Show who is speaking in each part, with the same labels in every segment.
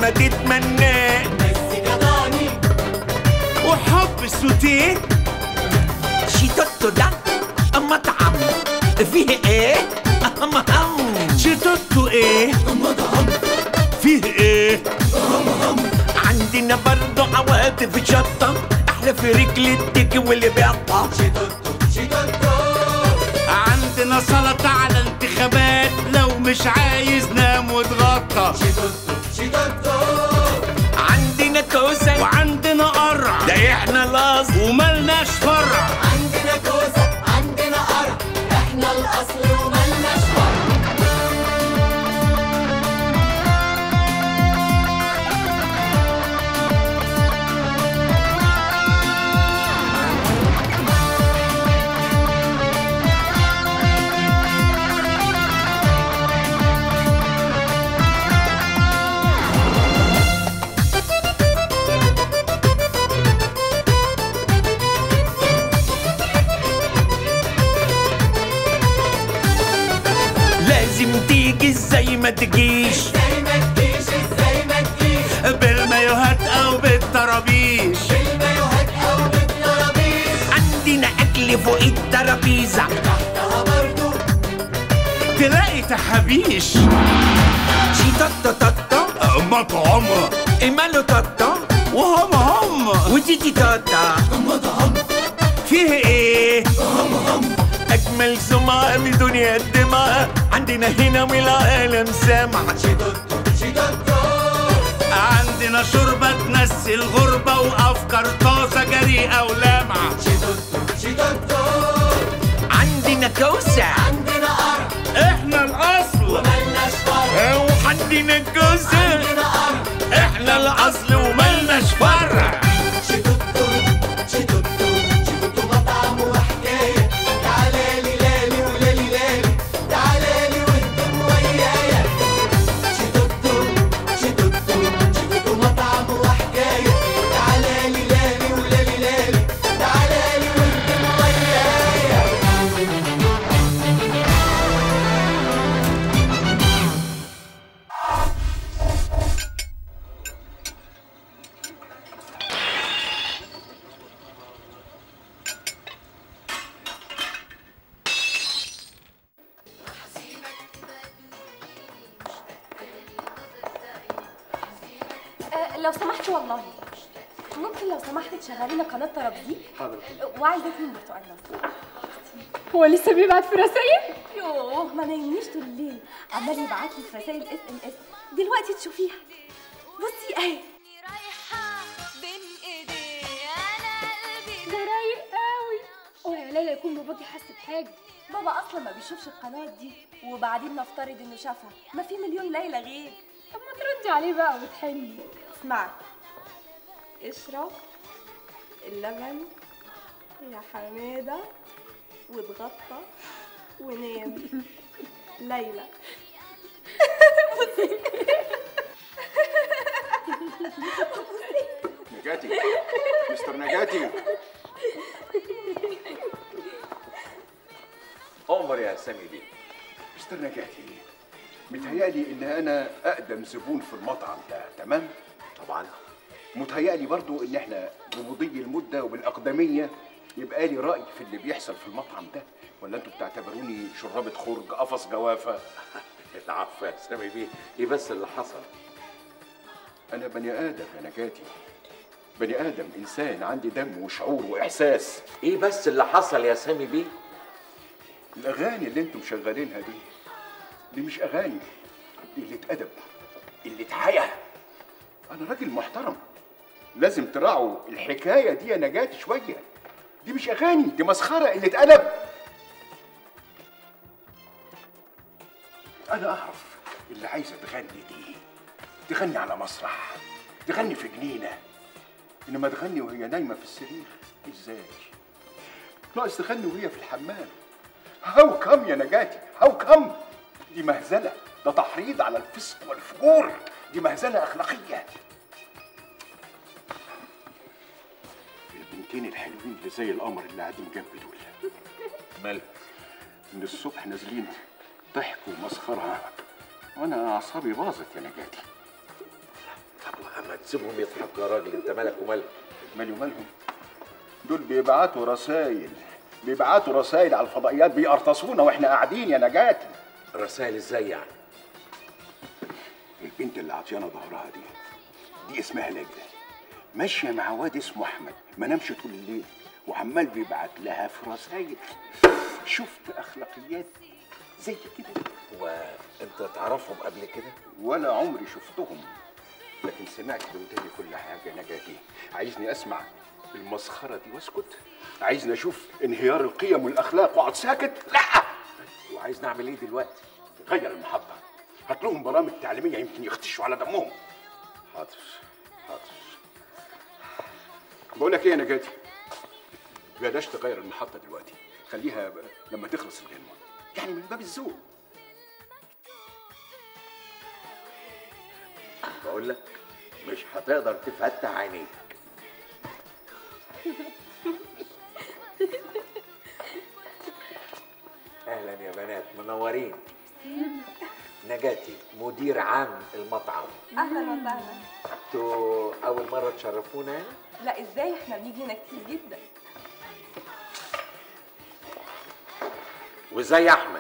Speaker 1: ما تتمناه
Speaker 2: بس جدعني
Speaker 1: وحب سوتيه شيتوتو ده مطعم فيه ايه مهم شيتوتو ايه
Speaker 2: مطعم
Speaker 1: فيه ايه عندنا برضه عواطف شطة احلى في رجل التيكي واللي بيقطع
Speaker 2: شيتوتو شيتوتو
Speaker 1: عندنا سلطة على انتخابات لو مش عايز نام واتغطى
Speaker 2: شيتوتو شيتوتو
Speaker 1: عندنا كوسة وعندنا قرع ده احنا الاصل وملناش فرع
Speaker 2: عندنا كوسة عندنا قرع احنا الاصل وملناش فرع
Speaker 1: لازم تيجي زي ما تجيش
Speaker 2: ازاي ما تجيش ازاي ما تجيش
Speaker 1: بالمايوهات او بالطرابيش
Speaker 2: بالمايوهات او بالترابيز
Speaker 1: عندنا اكل فوق الترابيزة
Speaker 2: تحتها برضو
Speaker 1: تلاقي تحابيش شيتوتو توتو مطعم ماله توتو وهم هم وتيتي توتا
Speaker 2: مطعم
Speaker 1: فيه ايه اجمل سمعة من دنيا الدماء عندنا هنا والعالم سامع
Speaker 2: شيتوتو شيتوتو
Speaker 1: عندنا شوربة تنسي الغربة وافكار طازة جريئة ولامعة
Speaker 2: شيتوتو شيتوتو
Speaker 1: عندنا كوسة
Speaker 2: عندنا قرع
Speaker 1: احنا الاصل
Speaker 2: وملناش فرع
Speaker 1: وعندنا كوسة
Speaker 2: عندنا قرع
Speaker 1: احنا الاصل وملناش فرع
Speaker 2: شيتوتو شيتوتو شيتوتو مطعم وحكاية تعالى لي لالي ولالي لالي تعالى لي واهتم ويايا شيتوتو شيتوتو شيتوتو مطعم وحكاية تعالى لي لالي ولالي لالي تعالى لي واهتم ويايا
Speaker 3: أه لو سمحت والله ممكن لو سمحت تشغلي لنا قناه ترابزي حاضر وعايزه اتنين برتقال لو
Speaker 4: هو لسه بيبعت في رسايل
Speaker 3: يوه ما نايمنيش طول الليل عمال يبعت لي في رسائل اس ام اس دلوقتي تشوفيها بصي اهي
Speaker 5: رايحة بين ايدي انا قلبي
Speaker 4: ده رايق قوي اوعي يا ليلى يكون باباكي حس بحاجه
Speaker 3: بابا اصلا ما بيشوفش القناه دي وبعدين نفترض انه شافها ما في مليون ليله غير
Speaker 4: طب ما تردي عليه بقى وتحني
Speaker 3: اسمعي اشرب اللبن يا حماده واتغطى ونام ليلى
Speaker 6: نجاتي مستر نجاتي
Speaker 7: عمر يا سامي بيه
Speaker 6: مستر نجاتي متهيألي إن أنا أقدم زبون في المطعم ده تمام؟
Speaker 7: طبعا
Speaker 6: متهيألي برضو إن إحنا بمضي المدة وبالأقدمية يبقى لي رأي في اللي بيحصل في المطعم ده ولا أنتوا بتعتبروني شرابة خرج قفص جوافة؟
Speaker 7: العفو يا سامي بيه ايه بس اللي حصل
Speaker 6: أنا بني آدم يا نجاتي بني آدم إنسان عندي دم وشعور وإحساس
Speaker 7: ايه بس اللي حصل يا سامي بيه
Speaker 6: الأغاني اللي أنتم مشغلينها دي دي مش أغاني دي قلة أدب قلة حياة أنا راجل محترم لازم تراعوا الحكاية دي يا نجاتي شوية دي مش أغاني دي مسخرة قلة أدب أنا أعرف اللي عايزة تغني دي تغني على مسرح تغني في جنينة إنما تغني وهي نايمة في السرير إزاي؟ ناقص تغني وهي في الحمام هاو كم يا نجاتي هاو كم دي مهزلة ده تحريض على الفسق والفجور دي مهزلة أخلاقية البنتين الحلوين اللي زي القمر اللي قاعدين جنبي دول
Speaker 7: مالك
Speaker 6: من الصبح نازلين ضحك ومسخرة وأنا أعصابي باظت يا نجاتي
Speaker 7: سيبهم يضحكوا يا راجل انت مالك ومالك
Speaker 6: مالي ومالهم دول بيبعتوا رسايل بيبعتوا رسايل على الفضائيات بيقرطصونا واحنا قاعدين يا نجاتي
Speaker 7: رسائل ازاي يعني
Speaker 6: البنت اللي عطيانا ظهرها دي دي اسمها لجنة ماشية مع واد اسمه أحمد ما نامش طول الليل وعمال بيبعت لها في رسايل شفت أخلاقيات زي كده
Speaker 7: هو انت تعرفهم قبل كده
Speaker 6: ولا عمري شفتهم لكن سمعت بوداني كل حاجة نجاتي عايزني أسمع المسخرة دي واسكت عايزني أشوف انهيار القيم والأخلاق وأقعد ساكت لا
Speaker 7: وعايز نعمل ايه دلوقتي
Speaker 6: غير المحطة هات لهم برامج تعليمية يمكن يختشوا على دمهم
Speaker 7: حاضر حاضر
Speaker 6: بقول لك ايه يا نجاتي بلاش تغير المحطة دلوقتي خليها ب- لما تخلص الغنوة يعني من باب الذوق
Speaker 7: بقول لك مش هتقدر تفتح عينيك اهلا يا بنات منورين نجاتي مدير عام المطعم
Speaker 3: اهلا وسهلا
Speaker 7: انتوا اول مره تشرفونا هنا
Speaker 3: لا ازاي احنا بنيجي هنا كتير جدا
Speaker 7: وزي احمد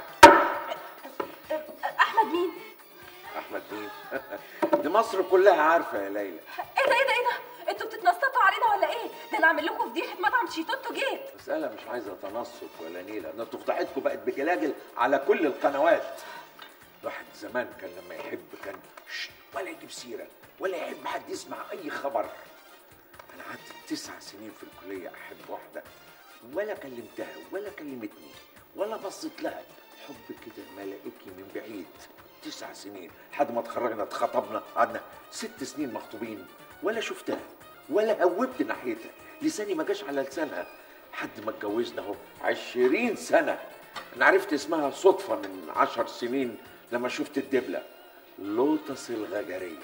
Speaker 3: احمد مين
Speaker 7: احمد مين دي مصر كلها عارفه يا ليلى
Speaker 3: ايه ده ايه ده ايه ده انتوا بتتنططوا علينا ولا ايه ده انا اعمل لكم فضيحه مطعم شيتوتو جيت
Speaker 7: مسألة مش عايزة تنصت ولا نيلة، ده انتوا فضحتكم بقت بجلاجل على كل القنوات. الواحد زمان كان لما يحب كان شت ولا يجيب سيرة ولا يحب حد يسمع أي خبر. أنا قعدت تسع سنين في الكلية أحب واحدة ولا كلمتها ولا كلمتني ولا بصيت لها حب كده ملائكي من بعيد تسع سنين لحد ما اتخرجنا اتخطبنا قعدنا ست سنين مخطوبين ولا شفتها ولا هوبت ناحيتها لساني ما جاش على لسانها لحد ما اتجوزنا اهو عشرين سنة أنا عرفت اسمها صدفة من عشر سنين لما شفت الدبلة لوتس الغجرية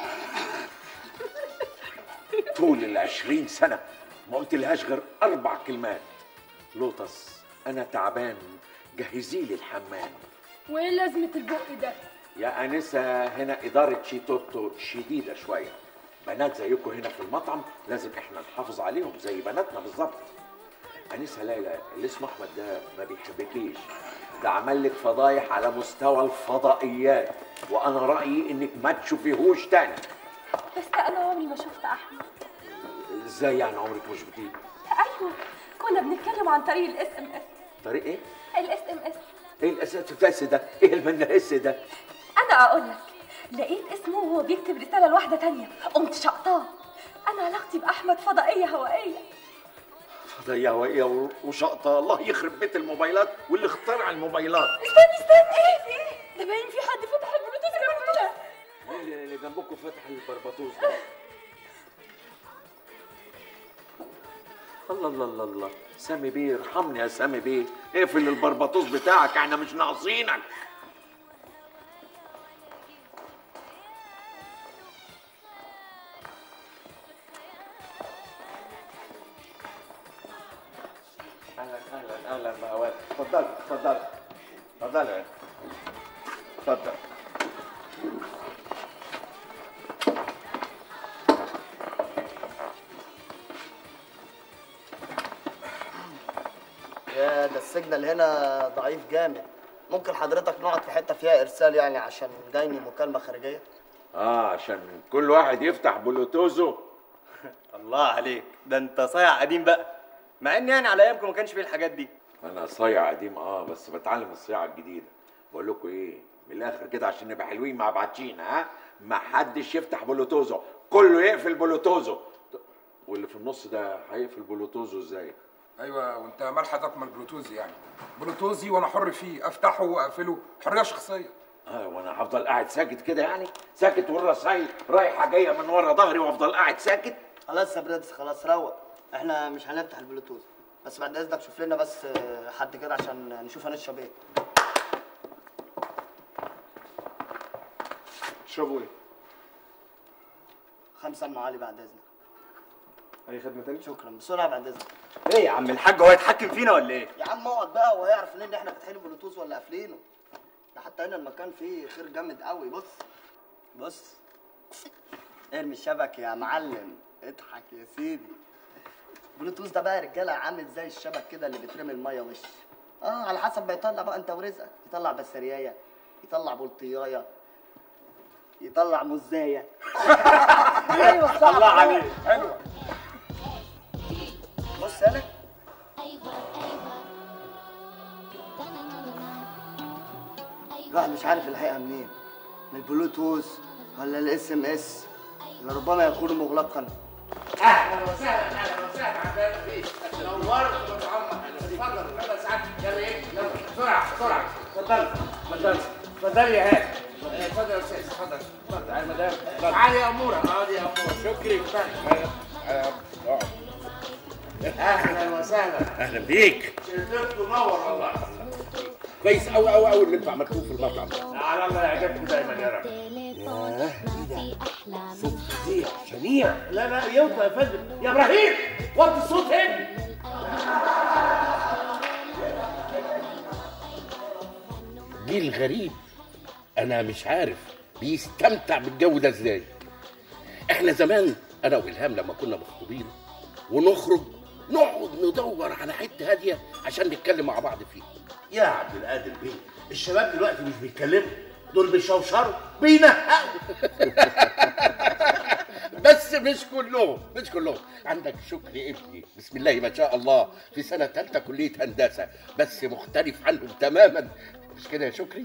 Speaker 7: طول العشرين سنة ما قلت لهاش غير أربع كلمات لوتس أنا تعبان جهزي لي الحمام
Speaker 4: وايه لازمة البق ده؟
Speaker 7: يا أنسة هنا إدارة شيتوتو شديدة شوية بنات زيكم هنا في المطعم لازم احنا نحافظ عليهم زي بناتنا بالظبط أنسة ليلى اللي اسمه أحمد ده ما بيحبكيش ده عمل لك فضايح على مستوى الفضائيات وأنا رأيي إنك ما تشوفيهوش تاني
Speaker 3: بس انا عمري ما شفت احمد
Speaker 7: إزاي يعني عمرك مش بتيجي
Speaker 3: ايوه كنا بنتكلم عن طريق الاس ام اس
Speaker 7: طريق إيه؟
Speaker 3: الاس ام اس
Speaker 7: إيه الأساس ده؟ إيه المنهس ده؟
Speaker 3: انا اقول لك لقيت اسمه وهو بيكتب رساله لواحده تانية قمت شقطاه انا علاقتي باحمد فضائيه هوائيه
Speaker 7: فضية هوائية وشقطة الله يخرب بيت الموبايلات واللي اخترع الموبايلات
Speaker 3: استني استني ايه في ايه ده باين في حد فتح البلوتوث جنبه كده
Speaker 7: مين اللي جنبكم فتح البربطوس ده؟ الله الله الله الله سامي بيه ارحمني يا سامي بيه اقفل البربطوس بتاعك احنا مش ناقصينك اهلا اهلا اهلا بهوات اتفضل اتفضل اتفضل يا اتفضل
Speaker 8: يا ده السيجنال هنا ضعيف جامد ممكن حضرتك نقعد في حته فيها ارسال يعني عشان جايني مكالمه خارجيه
Speaker 7: اه عشان كل واحد يفتح بلوتوزه
Speaker 9: الله عليك ده انت صايع قديم بقى مع ان يعني على ايامكم ما كانش فيه الحاجات دي
Speaker 7: انا صايع قديم اه بس بتعلم الصياعه الجديده بقول لكم ايه من الاخر كده عشان نبقى حلوين مع بعضينا ها ما حدش يفتح بلوتوزه كله يقفل بلوتوزه واللي في النص ده هيقفل بلوتوزه ازاي
Speaker 10: ايوه وانت مال حضرتك من البلوتوز يعني بلوتوزي وانا حر فيه افتحه واقفله حريه شخصيه
Speaker 7: اه وانا هفضل قاعد ساكت كده يعني ساكت والرسايل رايحه جايه من ورا ظهري وافضل قاعد ساكت
Speaker 8: خلاص يا برنس خلاص روق احنا مش هنفتح البلوتوث بس بعد اذنك شوف لنا بس آه، حد كده عشان نشوف هنشرب ايه
Speaker 6: تشربوا ايه؟
Speaker 8: خمسه ام علي بعد اذنك
Speaker 6: اي خدمه تاني؟
Speaker 8: شكرا بسرعه بعد اذنك
Speaker 9: ايه يا عم الحاج هو يتحكم فينا ولا ايه
Speaker 8: يا عم اقعد بقى وهو يعرف منين ان احنا فاتحين البلوتوث ولا قافلينه ده حتى هنا المكان فيه خير جامد قوي بص بص ارمي الشبك يا معلم اضحك يا سيدي بلوتوث ده بقى يا رجاله عامل زي الشبك كده اللي بترمي الميه وش اه على حسب ما يطلع بقى انت ورزقك يطلع بسريايه يطلع بلطيايه يطلع مزايه ايوه صح
Speaker 9: الله عليك.
Speaker 8: حلوه بص انا الواحد مش عارف يلحقها منين من البلوتوث ولا الاس ام اس اللي ربما يكون مغلقا
Speaker 11: اهلا وسهلا اهلا وسهلا عبد الفيش نورت وتعمق اتفضل ثلاث ساعات يلا ايه يلا بسرعه بسرعه اتفضل اتفضل اتفضل يا هاني اتفضل يا استاذ اتفضل اتفضل يا مدام تعالي يا اموره اقعدي يا اموره شكري اهلا وسهلا
Speaker 1: اهلا بيك
Speaker 11: شركتكم نور والله
Speaker 1: كويس قوي قوي قوي اللي انتوا عملتوه في المطعم ده
Speaker 11: على الله يعجبكم دايما يا رب
Speaker 1: صوت فظيع شنيع
Speaker 11: لا لا يوطى يا فندم يا ابراهيم وطي الصوت هنا
Speaker 1: جيل غريب انا مش عارف بيستمتع بالجو ده ازاي احنا زمان انا والهام لما كنا مخطوبين ونخرج نقعد ندور على حته هاديه عشان نتكلم مع بعض فيها
Speaker 11: يا عبد القادر بيه الشباب دلوقتي مش بيتكلموا دول بيشوشروا بينهقوا
Speaker 1: بس مش كلهم مش كلهم عندك شكري ابني بسم الله ما شاء الله في سنه ثالثه كليه هندسه بس مختلف عنهم تماما مش كده يا شكري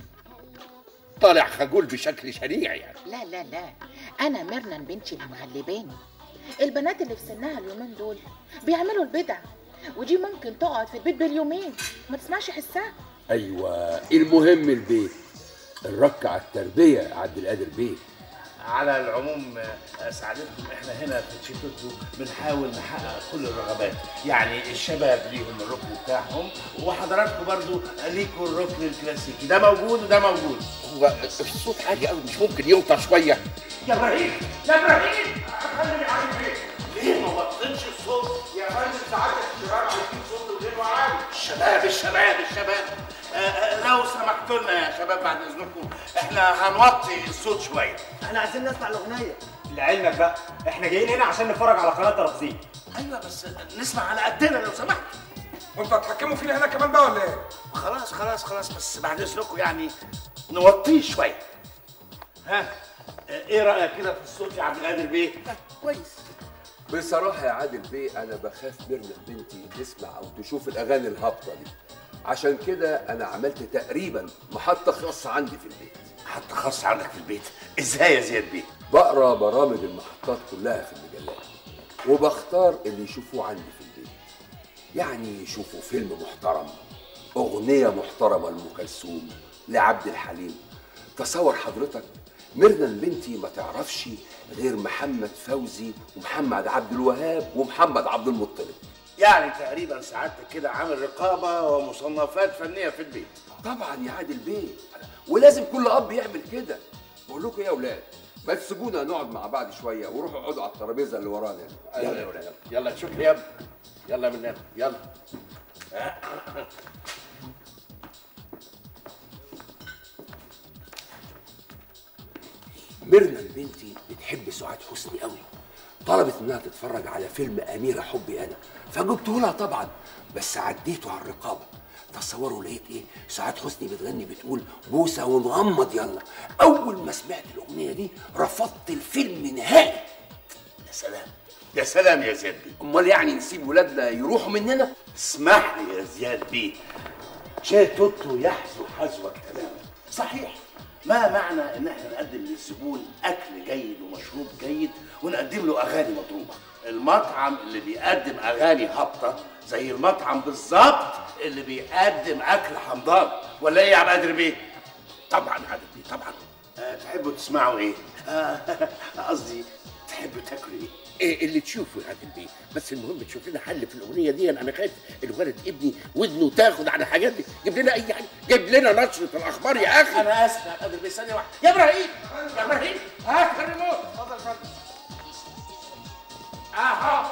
Speaker 1: طالع خجول بشكل شنيع يعني
Speaker 12: لا لا لا انا ميرنا بنتي اللي مغلباني البنات اللي في سنها اليومين دول بيعملوا البدع ودي ممكن تقعد في البيت باليومين ما تسمعش حسها
Speaker 13: ايوه المهم البيت الرك على التربيه يا عبد القادر بيه
Speaker 11: على العموم آه، سعادتكم احنا هنا في تشيتوتو بنحاول نحقق كل الرغبات يعني الشباب ليهم الركن بتاعهم وحضراتكم برضو ليكم الركن الكلاسيكي ده موجود وده موجود
Speaker 1: هو الصوت عالي قوي مش ممكن يوطى شويه
Speaker 11: يا ابراهيم يا ابراهيم خليني عارف ايه ليه ما وطيتش الصوت يا فندم ساعات الشباب عايزين صوت غير عالي الشباب الشباب الشباب آه، آه، لو سمحتوا لنا يا شباب بعد اذنكم احنا هنوطي الصوت شويه
Speaker 8: احنا عايزين نسمع الاغنيه
Speaker 9: لعلمك بقى احنا جايين هنا عشان نتفرج على قناه ترابزين
Speaker 11: ايوه بس نسمع على قدنا لو سمحت
Speaker 10: وانتوا هتحكموا فينا هنا كمان بقى ولا ايه؟
Speaker 11: خلاص خلاص خلاص بس بعد اذنكم يعني نوطيه شويه ها آه، ايه رايك كده في الصوت يا عبد القادر بيه
Speaker 13: كويس بصراحة يا عادل بيه أنا بخاف ميرنا بنتي تسمع أو تشوف الأغاني الهابطة دي عشان كده أنا عملت تقريبا محطة خاصة عندي في البيت
Speaker 11: محطة خاصة عندك في البيت إزاي يا زياد بيه؟
Speaker 13: بقرا برامج المحطات كلها في المجلات وبختار اللي يشوفوه عندي في البيت يعني يشوفوا فيلم محترم أغنية محترمة لأم كلثوم لعبد الحليم تصور حضرتك ميرنا بنتي ما تعرفش غير محمد فوزي ومحمد عبد الوهاب ومحمد عبد المطلب
Speaker 11: يعني تقريبا سعادتك كده عامل رقابة ومصنفات فنية في البيت
Speaker 13: طبعا يا عادل بيه ولازم كل اب يعمل كده بقول لكم ايه يا اولاد ما تسيبونا نقعد مع بعض شويه وروحوا اقعدوا على الترابيزه اللي ورانا هنا.
Speaker 1: يلا يا ولاد يلا شكري يا ابني يلا من هنا يلا
Speaker 13: ميرنا بنتي بتحب سعاد حسني قوي طلبت انها تتفرج على فيلم اميره حبي انا فجبته لها طبعا بس عديته على الرقابه تصوروا لقيت ايه سعاد حسني بتغني بتقول بوسه ونغمض يلا اول ما سمعت الاغنيه دي رفضت الفيلم نهائي
Speaker 11: يا سلام يا سلام يا زياد بيه
Speaker 13: امال يعني نسيب ولادنا يروحوا مننا
Speaker 11: اسمح لي يا زياد بيه شاي توتو يحذو حذوك تماما صحيح ما معنى ان احنا نقدم للزبون اكل جيد ومشروب جيد ونقدم له اغاني مضروبه المطعم اللي بيقدم اغاني هابطه زي المطعم بالظبط اللي بيقدم اكل حمضان ولا ايه يا عبد القادر بيه طبعا يا عبد بيه طبعا أه تحبوا تسمعوا ايه آه، قصدي تحبوا تاكلوا ايه
Speaker 1: إيه اللي تشوفه يا عادل بيه بس المهم تشوف لنا حل في الاغنيه دي انا خايف الولد ابني ودنه تاخد على الحاجات دي جيب لنا اي حاجه جيب لنا نشره الاخبار يا اخي
Speaker 11: انا اسف يا عبد القادر بيه ثانيه واحده يا ابراهيم يا ابراهيم هات الريموت اتفضل اتفضل اهو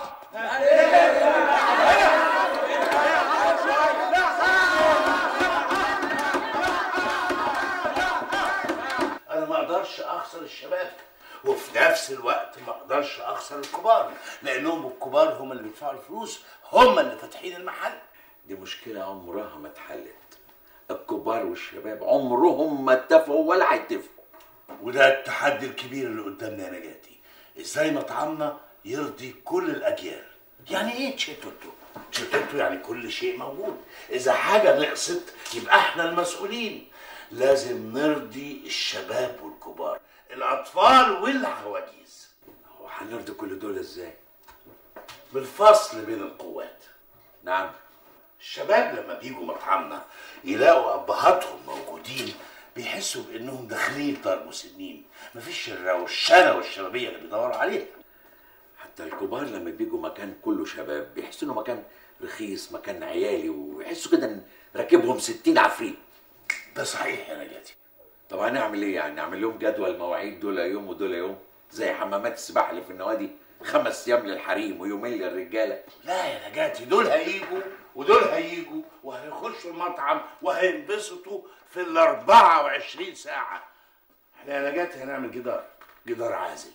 Speaker 11: انا ما اقدرش اخسر الشباب وفي نفس الوقت ما اقدرش اخسر الكبار لانهم الكبار هم اللي بيدفعوا الفلوس هم اللي فاتحين المحل
Speaker 7: دي مشكلة عمرها ما اتحلت الكبار والشباب عمرهم ما اتفقوا ولا هيتفقوا
Speaker 11: وده التحدي الكبير اللي قدامنا يا نجاتي ازاي مطعمنا يرضي كل الاجيال يعني ايه تشيتوتو تشيتوتو يعني كل شيء موجود اذا حاجه نقصت يبقى احنا المسؤولين لازم نرضي الشباب والكبار الاطفال والعواجيز
Speaker 7: هو هنرضي كل دول ازاي
Speaker 11: بالفصل بين القوات
Speaker 7: نعم
Speaker 11: الشباب لما بيجوا مطعمنا يلاقوا ابهاتهم موجودين بيحسوا بانهم داخلين دار مسنين مفيش الروشنه والشبابيه اللي بيدوروا عليها
Speaker 7: حتى الكبار لما بيجوا مكان كله شباب بيحسوا انه مكان رخيص مكان عيالي ويحسوا كده ان راكبهم 60 عفريت
Speaker 11: ده صحيح يا نجاتي
Speaker 7: طب هنعمل ايه يعني نعمل لهم جدول مواعيد دول يوم ودول يوم زي حمامات السباحه اللي في النوادي خمس ايام للحريم ويومين للرجاله
Speaker 11: لا يا نجاتي دول هيجوا ودول هيجوا وهيخشوا المطعم وهينبسطوا في ال 24 ساعة. احنا يا نجاتي هنعمل جدار، جدار عازل.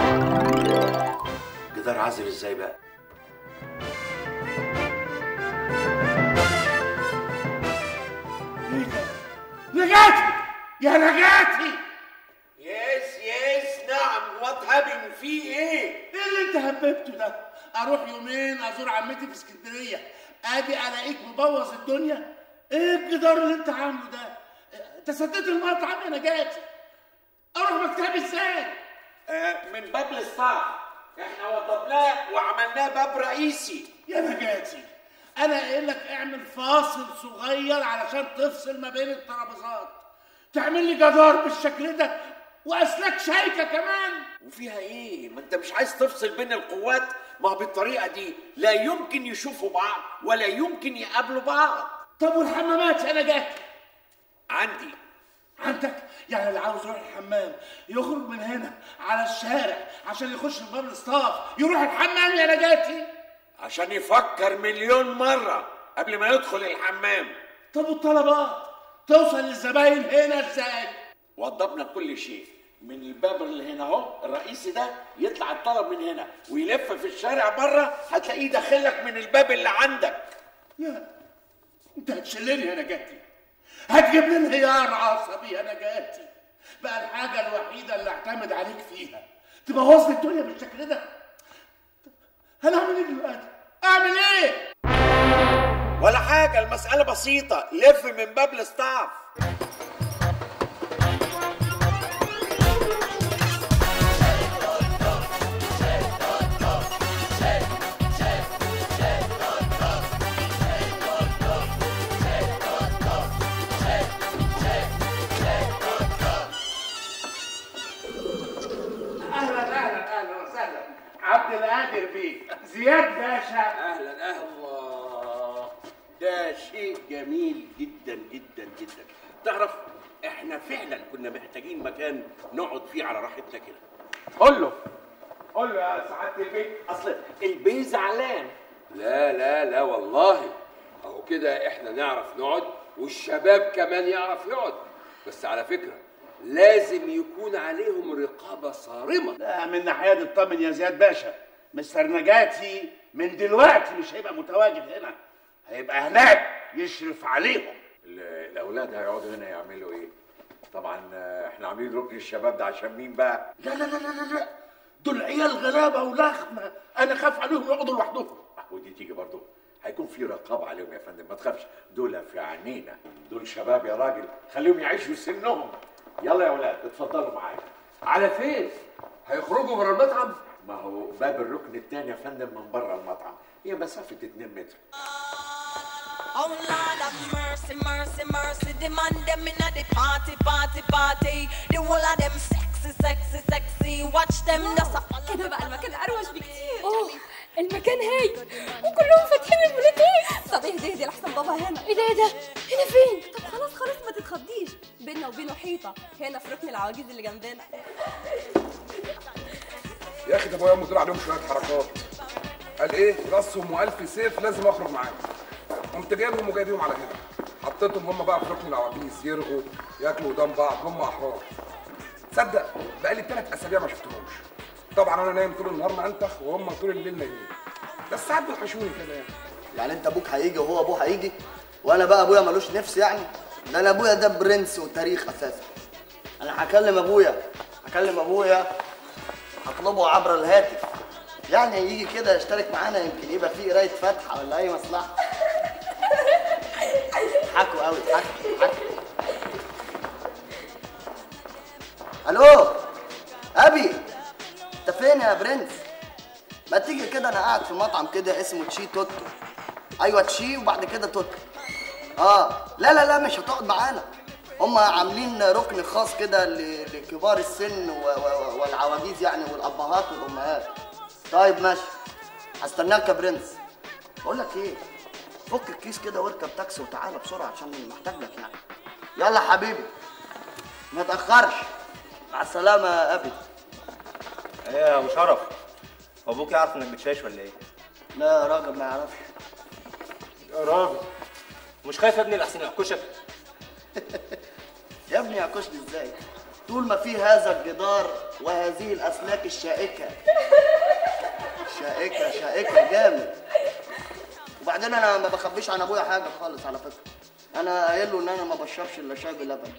Speaker 7: جدار عازل ازاي بقى؟
Speaker 11: نجاتي يا نجاتي
Speaker 1: يس يس نعم وات هابن في ايه؟
Speaker 11: ايه اللي انت هببته ده؟ اروح يومين ازور عمتي في اسكندريه اجي الاقيك مبوظ الدنيا؟ ايه الجدار اللي انت عامله ده؟ انت سديت المطعم يا نجاتي اروح مكتبي ازاي؟
Speaker 1: آه من باب الصاع احنا وضبناه وعملناه باب رئيسي
Speaker 11: يا نجاتي انا قايل لك اعمل فاصل صغير علشان تفصل ما بين الترابيزات تعمل لي جدار بالشكل ده واسلاك شايكه كمان
Speaker 1: وفيها ايه؟ ما انت مش عايز تفصل بين القوات ما هو بالطريقه دي لا يمكن يشوفوا بعض ولا يمكن يقابلوا بعض
Speaker 11: طب والحمامات يا نجاتي
Speaker 1: عندي
Speaker 11: عندك يعني اللي عاوز يروح الحمام يخرج من هنا على الشارع عشان يخش من باب الاصطاف يروح الحمام يا نجاتي
Speaker 1: عشان يفكر مليون مره قبل ما يدخل الحمام
Speaker 11: طب والطلبات توصل للزباين هنا ازاي
Speaker 1: وضبنا كل شيء من الباب اللي هنا اهو الرئيسي ده يطلع الطلب من هنا ويلف في الشارع بره هتلاقيه داخلك من الباب اللي عندك
Speaker 11: يا انت هتشلني يا نجاتي هتجيب لي انهيار عصبي يا نجاتي بقى الحاجة الوحيدة اللي اعتمد عليك فيها تبوظ لي الدنيا بالشكل ده هنعمل ايه دلوقتي؟ اعمل ايه؟
Speaker 1: ولا حاجة المسألة بسيطة لف من باب الاستاف
Speaker 11: اهلا اهلا اهلا وسهلا عبد القادر بيه زياد باشا
Speaker 1: اهلا اهلا الله ده شيء جميل جدا جدا جدا تعرف احنا فعلا كنا محتاجين مكان نقعد فيه على راحتنا كده
Speaker 14: قول له قول له يا سعاده البيت
Speaker 1: اصل البي زعلان
Speaker 13: لا لا لا والله اهو كده احنا نعرف نقعد والشباب كمان يعرف يقعد بس على فكره لازم يكون عليهم رقابه صارمه
Speaker 11: لا من ناحية دي اطمن يا زياد باشا مستر نجاتي من دلوقتي مش هيبقى متواجد هنا هيبقى هناك يشرف عليهم
Speaker 7: ال- الاولاد هيقعدوا هنا يعملوا ايه طبعا آه، احنا عاملين ركن الشباب ده عشان مين بقى
Speaker 11: لا لا لا لا لا, لا. دول عيال غلابة ولخمة أنا خاف عليهم يقعدوا لوحدهم
Speaker 7: ودي تيجي برضه هيكون في رقابه عليهم يا فندم ما تخافش دول في عينينا دول شباب يا راجل خليهم يعيشوا سنهم يلا يا ولاد اتفضلوا معايا
Speaker 13: على فين هيخرجوا بره المطعم
Speaker 7: ما هو باب الركن الثاني يا فندم من بره المطعم هي مسافه 2 متر
Speaker 5: Oh Lord have mercy, mercy, mercy. The man them inna the party, party, party. The whole of them sexy, sexy, sexy. Watch them just a follow.
Speaker 3: كده بقى المكان اروش بكتير
Speaker 4: اوه المكان هاي وكلهم فاتحين البلوتوث
Speaker 3: طب اهدي اهدي لحسن بابا هنا
Speaker 4: ايه ده ايه ده هنا فين
Speaker 3: طب خلاص خلاص ما تتخضيش بينا وبينه حيطه هنا في ركن العواجيز اللي جنبنا
Speaker 10: يا اخي ده ابويا وامي دول عليهم شويه حركات قال ايه راسهم والف سيف لازم اخرج معاهم قمت جايبهم وجايبهم على كده حطيتهم هم بقى في ركن العواجيز يرغوا ياكلوا قدام بعض هم احرار تصدق بقالي ثلاث اسابيع ما شفتهمش طبعا انا نايم طول النهار منتخ وهم طول الليل نايمين بس ساعات بيوحشوني كده يعني
Speaker 8: يعني انت ابوك هيجي وهو ابوه هيجي وانا بقى ابويا ملوش نفس يعني ده انا ابويا ده برنس وتاريخ اساسا انا هكلم ابويا هكلم ابويا هطلبه عبر الهاتف يعني يجي كده يشترك معانا يمكن يبقى فيه قرايه فاتحه ولا اي مصلحه حكوا قوي حكوا حكوا الو ابي انت فين يا برنس ما تيجي كده انا قاعد في مطعم كده اسمه تشي توتو ايوه تشي وبعد كده توتو اه لا لا لا مش هتقعد معانا هم عاملين ركن خاص كده ل- لكبار السن و- و- والعواجيز يعني والابهات والامهات طيب ماشي هستناك يا برنس بقول لك ايه فك الكيس كده واركب تاكسي وتعالى بسرعه عشان محتاج لك يعني يلا حبيبي ما تاخرش مع السلامه يا ابي
Speaker 9: ايه يا ابو شرف هو ابوك يعرف انك بتشاش ولا ايه؟
Speaker 8: لا يا راجل ما يعرفش
Speaker 9: يا راجل مش خايف يا ابني الاحسن يحكشك
Speaker 8: يا ابني يعكشني ازاي طول ما في هذا الجدار وهذه الاسلاك الشائكه شائكه شائكه جامد وبعدين انا ما بخبيش عن ابويا حاجه خالص على فكره انا قايل له ان انا ما بشربش الا شاي بلبن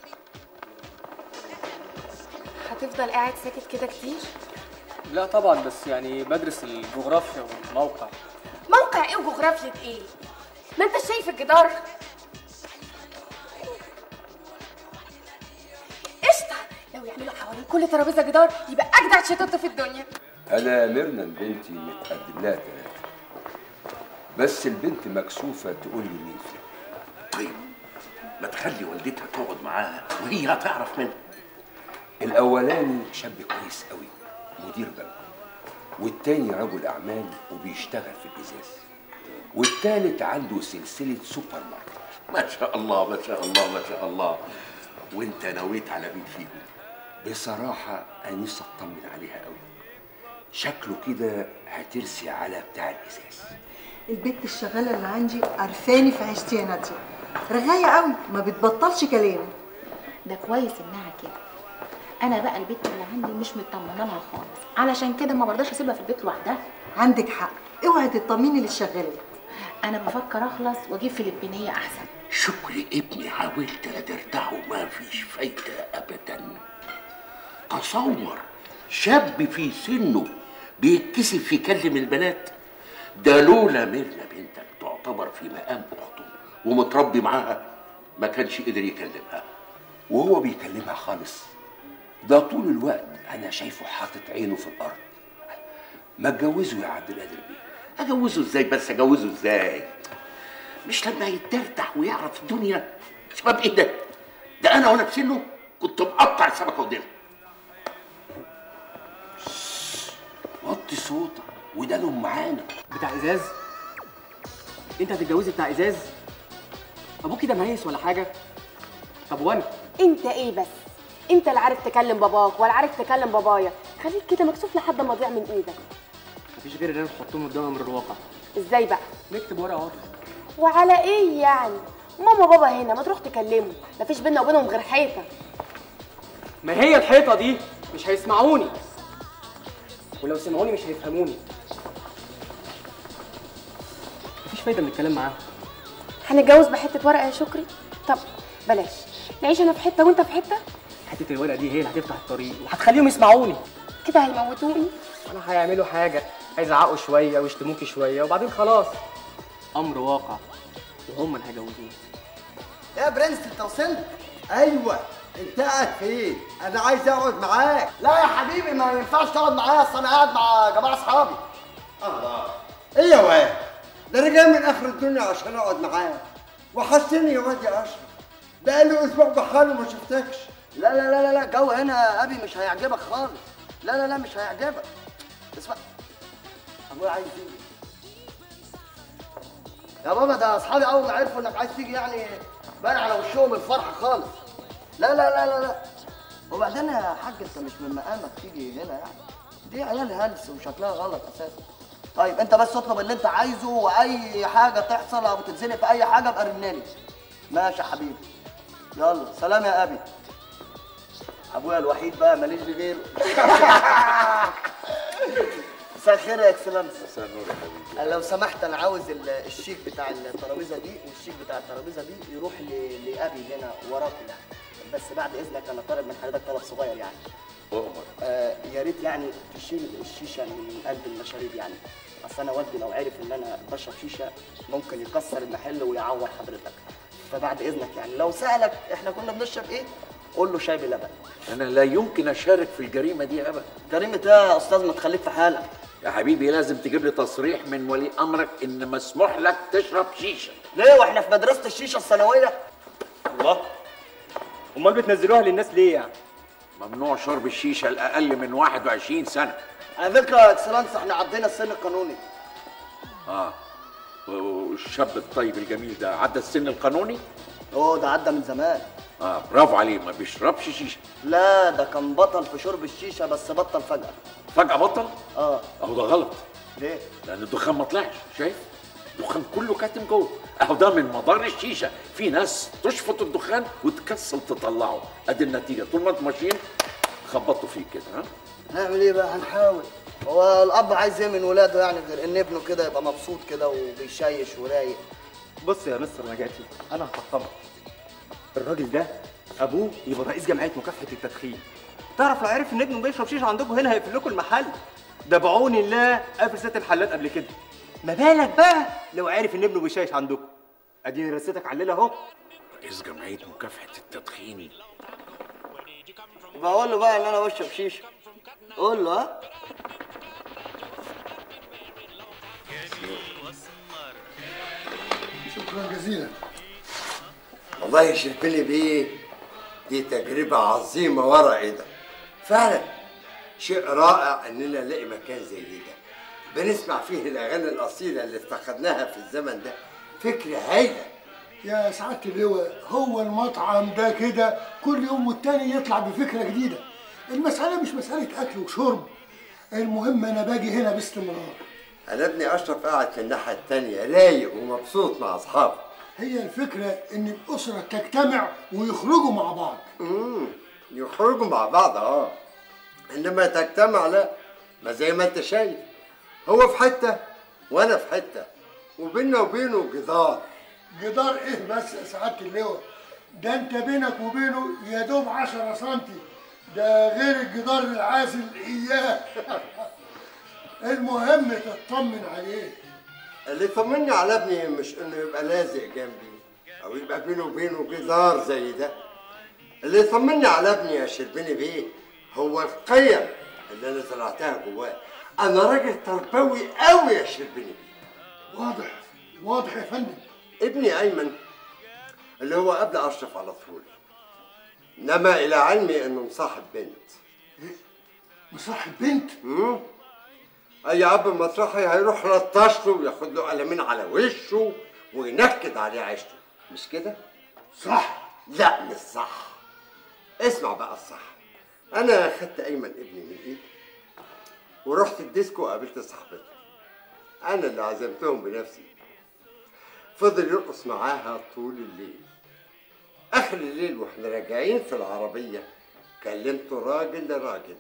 Speaker 3: هتفضل قاعد ساكت كده كتير
Speaker 15: لا طبعا بس يعني بدرس الجغرافيا والموقع
Speaker 3: موقع ايه وجغرافية ايه ما انت شايف الجدار قشطة لو يعملوا حوالين كل ترابيزة جدار يبقى اجدع شطط في الدنيا
Speaker 13: انا ميرنا بنتي متقدم لها ثلاثه بس البنت مكسوفه تقول لي مين فيهم
Speaker 1: طيب ما تخلي والدتها تقعد معاها وهي هتعرف منها
Speaker 13: الاولاني شاب كويس قوي مدير بنك والتاني رجل اعمال وبيشتغل في الازاز والتالت عنده سلسله سوبر ماركت
Speaker 1: ما شاء الله ما شاء الله ما شاء الله وانت نويت على مين فيهم
Speaker 13: بصراحه انا نفسي اطمن عليها قوي شكله كده هترسي على بتاع الازاز
Speaker 16: البت الشغاله اللي عندي عرفاني في عيشتي يا ناديه رغايه قوي ما بتبطلش كلام
Speaker 12: ده كويس انها كده انا بقى البت اللي عندي مش مطمنه لها خالص علشان كده ما برضاش اسيبها في البيت لوحدها
Speaker 16: عندك حق اوعي تطمني للشغالات
Speaker 12: انا بفكر اخلص واجيب فلبينيه احسن
Speaker 1: شكري ابني حاولت ادردعه ما فيش فايده ابدا تصور شاب في سنه بيتكسف يكلم البنات ده لولا ميرنا بنتك تعتبر في مقام اخته ومتربي معاها ما كانش قدر يكلمها
Speaker 13: وهو بيكلمها خالص ده طول الوقت انا شايفه حاطط عينه في الارض ما اتجوزه يا عبد القادر بيه
Speaker 1: اجوزه ازاي بس اجوزه ازاي مش لما يتدردح ويعرف الدنيا شباب ايه ده ده انا وانا في سنه كنت مقطع السمكه وديلها
Speaker 13: وطي صوتك وده لهم معانا
Speaker 15: بتاع ازاز انت هتتجوزي بتاع ازاز ابوكي ده مهيس ولا حاجه طب وانا
Speaker 3: انت ايه بس انت لا عارف تكلم باباك ولا عارف تكلم بابايا خليك كده مكسوف لحد ما اضيع من ايدك
Speaker 15: مفيش غير ان انا نحطهم قدام امر الواقع
Speaker 3: ازاي بقى
Speaker 15: نكتب ورقه واضحه
Speaker 3: وعلى ايه يعني ماما بابا هنا ما تروح تكلمه مفيش بينا وبينهم غير حيطه
Speaker 15: ما هي الحيطه دي مش هيسمعوني ولو سمعوني مش هيفهموني مفيش فايده من الكلام معاهم
Speaker 3: هنتجوز بحته ورقه يا شكري طب بلاش نعيش انا في حته وانت في حته
Speaker 15: حته الورقه دي هي اللي هتفتح الطريق وهتخليهم يسمعوني
Speaker 3: كده هيموتوني
Speaker 15: ولا هيعملوا حاجه هيزعقوا شويه ويشتموكي شويه وبعدين خلاص امر واقع وهم اللي هيجوزوني
Speaker 8: يا برنس انت وصلت
Speaker 17: ايوه انت قاعد فين؟ انا عايز اقعد معاك
Speaker 8: لا يا حبيبي ما ينفعش تقعد معايا اصل انا قاعد مع جماعه اصحابي
Speaker 17: الله ايه يا واد؟ ده انا جاي من اخر الدنيا عشان اقعد معاك وحشتني يا واد يا اشرف بقالي اسبوع بحاله ما شفتكش
Speaker 8: لا لا لا لا لا جو هنا يا ابي مش هيعجبك خالص لا لا لا مش هيعجبك اسمع ابويا عايز يجي يا بابا ده اصحابي اول ما عرفوا انك عايز تيجي يعني بان على وشهم الفرحه خالص لا لا لا لا لا وبعدين يا حاج انت مش من مقامك تيجي هنا يعني دي عيال هلس وشكلها غلط اساسا طيب انت بس اطلب اللي انت عايزه واي حاجه تحصل او تتزنق في اي حاجه ابقى رنلي ماشي يا حبيبي يلا سلام يا ابي ابويا الوحيد بقى ماليش غيره مساء الخير يا اكسلانس
Speaker 7: مساء النور يا حبيبي
Speaker 8: لو سمحت انا عاوز ال- الشيك بتاع الترابيزه دي والشيك بتاع الترابيزه دي يروح ل- لابي هنا وراكم يعني بس بعد اذنك انا طالب من حضرتك طلب صغير يعني
Speaker 7: اؤمر
Speaker 8: آه يا ريت يعني تشيل الشيشه من قلب المشاريب يعني اصل انا والدي لو عرف ان انا بشرب شيشه ممكن يكسر المحل ويعور حضرتك فبعد اذنك يعني لو سالك احنا كنا بنشرب ايه قول له شاي بلبن
Speaker 7: انا لا يمكن اشارك في الجريمه دي ابدا
Speaker 8: جريمه ايه يا استاذ ما تخليك في حالك
Speaker 7: يا حبيبي لازم تجيب لي تصريح من ولي امرك ان مسموح لك تشرب شيشه
Speaker 8: ليه واحنا في مدرسه الشيشه الثانويه
Speaker 9: الله امال بتنزلوها للناس ليه يعني
Speaker 7: ممنوع شرب الشيشه الاقل من 21 سنه
Speaker 8: على فكره يا اكسلانس احنا عدينا السن القانوني
Speaker 7: اه والشاب الطيب الجميل ده عدى السن القانوني
Speaker 8: اوه ده عدى من زمان
Speaker 7: اه برافو عليه ما بيشربش شيشه
Speaker 8: لا ده كان بطل في شرب الشيشه بس بطل فجاه
Speaker 7: فجاه بطل
Speaker 8: اه
Speaker 7: اهو ده غلط
Speaker 8: ليه
Speaker 7: لان الدخان ما طلعش شايف الدخان كله كاتم جوه اهو ده من مدار الشيشه في ناس تشفط الدخان وتكسل تطلعه ادي النتيجه طول ما انتم ماشيين خبطوا فيك كده ها
Speaker 8: هنعمل ايه بقى هنحاول هو الاب عايز ايه من ولاده يعني غير ان ابنه كده يبقى مبسوط كده وبيشيش ورايق
Speaker 9: بص يا مستر نجاتي انا هفطمك الراجل ده ابوه يبقى رئيس جمعيه مكافحه التدخين تعرف لو عرف ان ابنه بيشرب شيشه عندكم هنا هيقفل لكم المحل ده بعون الله قافل ست محلات قبل كده ما بالك بقى لو عرف ان ابنه بيشيش عندكم اديني رستك على الليله اهو
Speaker 7: رئيس جمعيه مكافحه التدخين
Speaker 8: بقول له بقى ان انا بشرب شيشه قول له ها
Speaker 17: شكرا جزيلا والله يا شربلي بيه دي تجربة عظيمة ورا ايدك فعلا شيء رائع اننا نلاقي مكان زي ده بنسمع فيه الاغاني الاصيلة اللي افتقدناها في الزمن ده فكرة هايلة
Speaker 18: يا سعادة اللواء هو المطعم ده كده كل يوم والتاني يطلع بفكرة جديدة المسألة مش مسألة أكل وشرب المهم أنا باجي هنا باستمرار
Speaker 17: انا ابني اشرف قاعد في الناحية التانية رايق ومبسوط مع اصحابه
Speaker 18: هي الفكرة إن الأسرة تجتمع ويخرجوا مع بعض
Speaker 17: امم يخرجوا مع بعض اه انما تجتمع لا ما زي ما انت شايف هو في حته وانا في حته وبيننا وبينه جدار
Speaker 18: جدار إيه بس يا سعادة اللواء ده أنت بينك وبينه يا دوب 10 سنتي ده غير الجدار العازل إياه المهم تطمن عليه
Speaker 17: اللي يطمني على ابني مش انه يبقى لازق جنبي او يبقى بينه وبينه جدار زي ده اللي يطمني على ابني يا شربيني بيه هو القيم اللي انا زرعتها جواه انا راجل تربوي قوي يا شربيني بيه
Speaker 18: واضح واضح يا فندم
Speaker 17: ابني ايمن اللي هو قبل اشرف على طول انما الى علمي انه مصاحب بنت
Speaker 18: مصاحب بنت
Speaker 17: امم اي اب مطرحي هيروح لطش له وياخد له قلمين على وشه وينكد عليه عيشته مش كده
Speaker 18: صح
Speaker 17: لا مش صح اسمع بقى الصح انا خدت ايمن ابني من ايدي ورحت الديسكو وقابلت صاحبتي انا اللي عزمتهم بنفسي فضل يرقص معاها طول الليل اخر الليل واحنا راجعين في العربيه كلمته راجل لراجل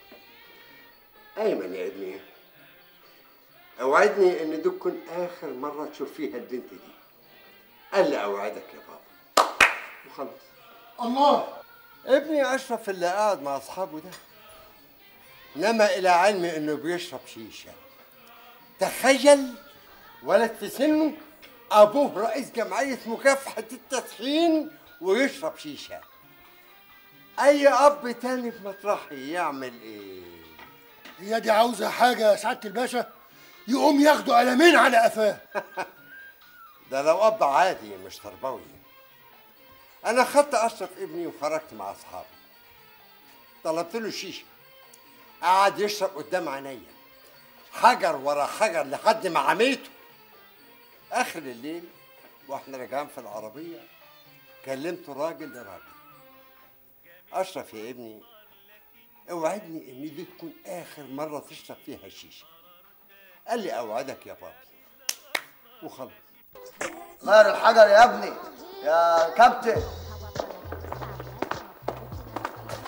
Speaker 17: ايمن يا ابني اوعدني ان دي تكون اخر مره تشوف فيها البنت دي قال لي اوعدك يا بابا وخلاص
Speaker 18: الله
Speaker 17: ابني اشرف اللي قاعد مع اصحابه ده نما الى علمي انه بيشرب شيشه تخيل ولد في سنه ابوه رئيس جمعيه مكافحه التدخين ويشرب شيشه اي اب تاني في مطرحي يعمل ايه
Speaker 18: هي دي عاوزة حاجة يا سعادة الباشا يقوم ياخدوا قلمين على قفاه
Speaker 17: ده لو اب عادي مش تربوي انا خدت اشرف ابني وخرجت مع اصحابي طلبت له شيشه قعد يشرب قدام عينيا حجر ورا حجر لحد ما عميته اخر الليل واحنا راجعين في العربيه كلمت راجل لراجل اشرف يا ابني اوعدني ان دي تكون اخر مره تشرب فيها شيشه قال لي اوعدك يا بابي وخلاص
Speaker 8: غير الحجر يا ابني يا كابتن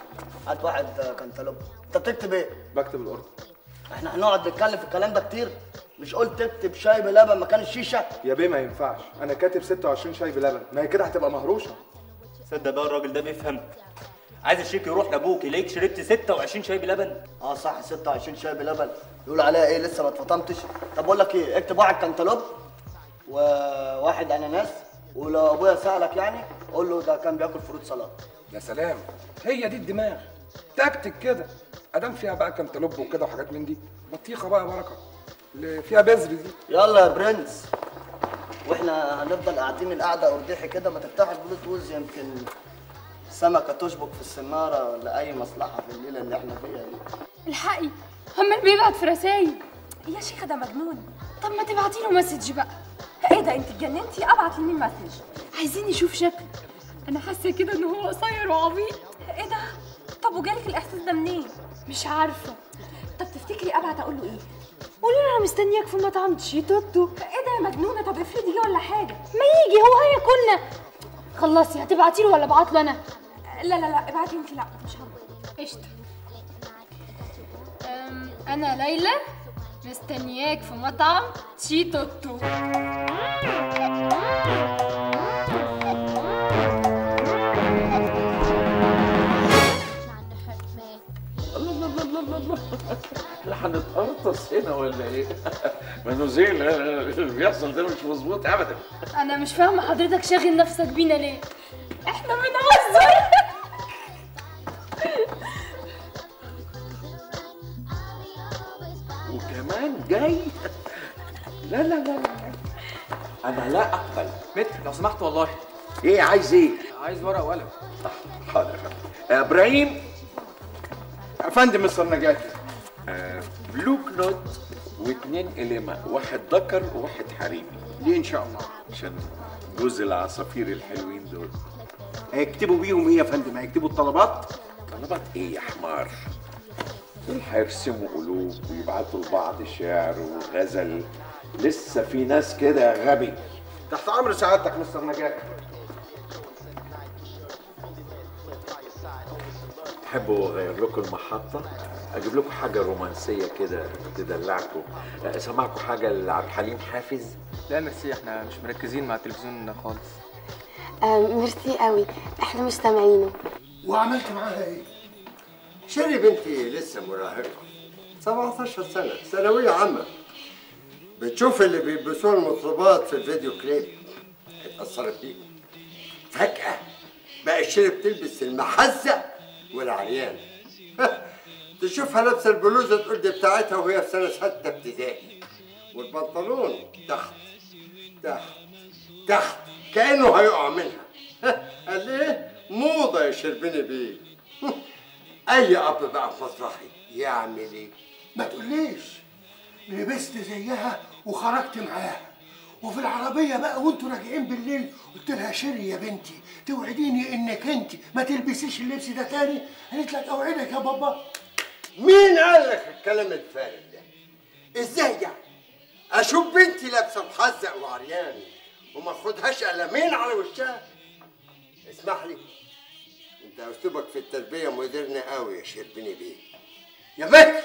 Speaker 8: هات واحد آه، كنتالوب انت بتكتب ايه؟
Speaker 15: بكتب الاوردر
Speaker 8: احنا هنقعد نتكلم في الكلام ده كتير مش قلت تكتب شاي بلبن مكان الشيشه
Speaker 15: يا بيه ما ينفعش انا كاتب 26 شاي بلبن ما هي كده هتبقى مهروشه
Speaker 9: صدق بقى الراجل ده بيفهم عايز الشيك يروح لابوك يلاقيك شربت 26 شاي بلبن
Speaker 8: اه صح 26 شاي بلبن يقول عليها ايه لسه ما اتفطمتش طب بقول لك ايه اكتب واحد كنتالوب وواحد اناناس ولو ابويا سالك يعني قول له ده كان بياكل فروت سلطه
Speaker 10: يا سلام هي دي الدماغ تكتك كده ادام فيها بقى كنتالوب وكده وحاجات من دي بطيخه بقى بركه اللي فيها بذر دي
Speaker 8: يلا يا برنس واحنا هنفضل قاعدين القعده ارداحي كده ما تفتح البلوتوث يمكن سمكه تشبك في السناره ولا اي مصلحه في الليله اللي احنا فيها دي
Speaker 4: الحقي عمال بيبعت في رسايل
Speaker 3: يا شيخه ده مجنون
Speaker 4: طب ما تبعتي له مسج بقى
Speaker 3: ايه ده انت اتجننتي ابعت لمين مسج
Speaker 4: عايزين نشوف شكله انا حاسه كده ان هو قصير وعبيط
Speaker 3: ايه ده طب وجالك الاحساس ده منين
Speaker 4: مش عارفه
Speaker 3: طب تفتكري ابعت اقول له ايه
Speaker 4: قولي له انا مستنياك في مطعم تشيتوتو
Speaker 3: ايه ده يا مجنونه طب افرضي جه ولا حاجه
Speaker 4: ما يجي هو هياكلنا خلصي هتبعتي له ولا ابعت له انا
Speaker 3: لا لا لا ابعتي انت لا مش هبعت
Speaker 4: قشطه أم، انا ليلى مستنياك في مطعم تشيتوتو
Speaker 7: الله الله الله الله الله الله احنا هنتقرطص هنا ولا ايه؟ منوزيل اللي بيحصل ده مش مظبوط ابدا
Speaker 4: انا مش فاهمه حضرتك شاغل نفسك بينا ليه احنا بنهزر
Speaker 7: وكمان جاي لا لا لا لا انا لا اقبل
Speaker 15: متر لو سمحت والله
Speaker 7: ايه عايز ايه؟
Speaker 15: عايز ورقه وقلم
Speaker 7: حاضر يا فندم. آه، ابراهيم
Speaker 15: يا فندم مستر نجاتي
Speaker 7: آه، بلو كنوت واثنين قلمة واحد ذكر وواحد حريمي
Speaker 6: ليه ان شاء الله
Speaker 7: عشان جوز العصافير الحلوين دول
Speaker 6: هيكتبوا بيهم ايه يا فندم هيكتبوا الطلبات
Speaker 7: طلبات ايه يا حمار دول هيرسموا قلوب ويبعتوا لبعض شعر وغزل لسه في ناس كده يا غبي
Speaker 6: تحت امر سعادتك مستر نجاتي
Speaker 7: تحبوا اغير لكم المحطة؟ اجيب لكم حاجة رومانسية كده تدلعكم اسمعكم حاجة لعبد الحليم حافظ
Speaker 15: لا ميرسي احنا مش مركزين مع التلفزيون خالص
Speaker 19: آه ميرسي قوي احنا مش سامعينه
Speaker 18: وعملت معاها ايه؟
Speaker 17: شيري بنتي لسه مراهقة 17 سنة ثانوية عامة بتشوف اللي بيلبسوه المطربات في الفيديو كليب اتأثرت بيهم فجأة بقى شيري بتلبس المحزة والعريان تشوفها لابسة البلوزة تقول دي بتاعتها وهي في سنة ستة ابتدائي والبنطلون تحت تحت تحت كأنه هيقع منها قال ايه؟ موضة يا شربيني بيه اي اب بقى في مسرحي يعمل ايه
Speaker 18: ما تقوليش لبست زيها وخرجت معاها وفي العربية بقى وانتوا راجعين بالليل قلت لها شيري يا بنتي توعديني انك انت ما تلبسيش اللبس ده تاني قالت لك اوعدك يا بابا
Speaker 17: مين قال لك الكلام الفارغ ده ازاي يعني اشوف بنتي لابسه محزق وعريان وما اخدهاش قلمين على وشها اسمح لي انت اسلوبك في التربيه مودرن قوي يا شربيني بيه يا متر